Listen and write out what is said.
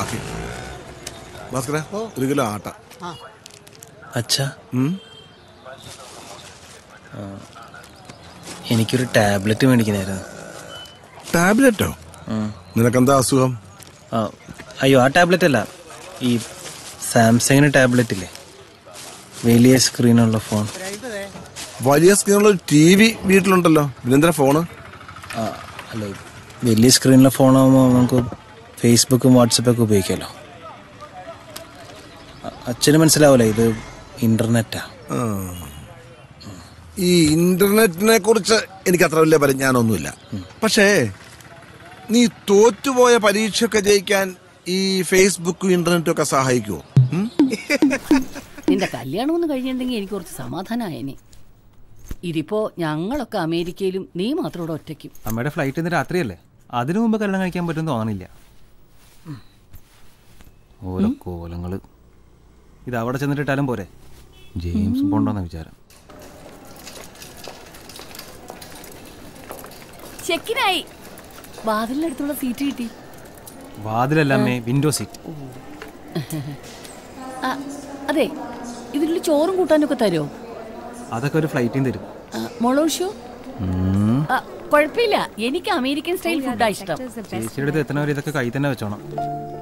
ബാക്കി ഭാസ്കര ഒരു കിലോ ആട്ട അച്ഛാ ഉം? എനിക്കൊരു ടാബ്ലറ്റ് മേടിക്കണായിരുന്നു ടാബ്ലറ്റോ നിനക്കെന്താ അസുഖം ആ അയ്യോ ആ ടാബ്ലറ്റ് അല്ല ഈ സാംസങ്ങിന് ടാബ്ലറ്റ് ഇല്ലേ വലിയ സ്ക്രീനുള്ള ഫോൺ വലിയ സ്ക്രീനുള്ള ടി വി വീട്ടിലുണ്ടല്ലോ പിന്നെന്തിനാ ഫോണ് ആ അല്ല ഈ വലിയ സ്ക്രീനിലെ ഫോണാകുമ്പോൾ നമുക്ക് ഫേസ്ബുക്കും വാട്സപ്പൊക്കെ ഉപയോഗിക്കാമല്ലോ അ- അച്ഛന് മനസ്സിലാവില്ല ഇത് ഇന്റർനെറ്റാ ആ. ഈ ഇന്റർനെറ്റിനെ കുറിച്ച് എനിക്ക് അത്ര വലിയ പരിജ്ഞാനമൊന്നുമില്ല പക്ഷേ നീ തോറ്റുപോയ പരീക്ഷയൊക്കെ ജയിക്കാൻ ഈ ഫേസ്ബുക്കും ഇന്റർനെറ്റും ഒക്കെ സഹായിക്കുമോ ഉം? നിന്റെ കല്യാണം ഒന്ന് കഴിഞ്ഞിട്ടുണ്ടെങ്കിൽ എനിക്ക് കുറച്ച് സമാധാനമായേനെ ഇതിപ്പോ ഞങ്ങളൊക്കെ അമേരിക്കയിലും നീ മാത്രം ഇവിടെ ഒറ്റയ്ക്കും അമ്മയുടെ ഫ്ലൈറ്റ് ഇന്ന് രാത്രിയല്ലേ അതിനു മുമ്പ് കല്യാണം കഴിക്കാൻ പറ്റുമെന്ന് തോന്നണില്ല ഓരോ കോലങ്ങള് ഇത് അവിടെ ചെന്നിട്ടിട്ടാലും പോരെ ജെയിംസ് ബോണ്ടോന്ന വിചാരം ചെക്കിനായി വാതിലിനടുത്തുള്ള സീറ്റ് കിട്ടി വാതിലല്ല അമ്മേ വിൻഡോ സീറ്റ് ആ, അതെ ഇതിനുള്ള ചോറും കൂട്ടാനൊക്കെ തരുമോ അതൊക്കെ ഒരു ഫ്ലൈറ്റിൽ തരും മൊളോഷോ കുഴപ്പമില്ല എനിക്ക് അമേരിക്കൻ സ്റ്റൈൽ ഫുഡാ ഇഷ്ടം ചേച്ചിയുടെ അടുത്ത് എത്തണവരെ ഇതൊക്കെ കൈ തന്നെ വെച്ചോണം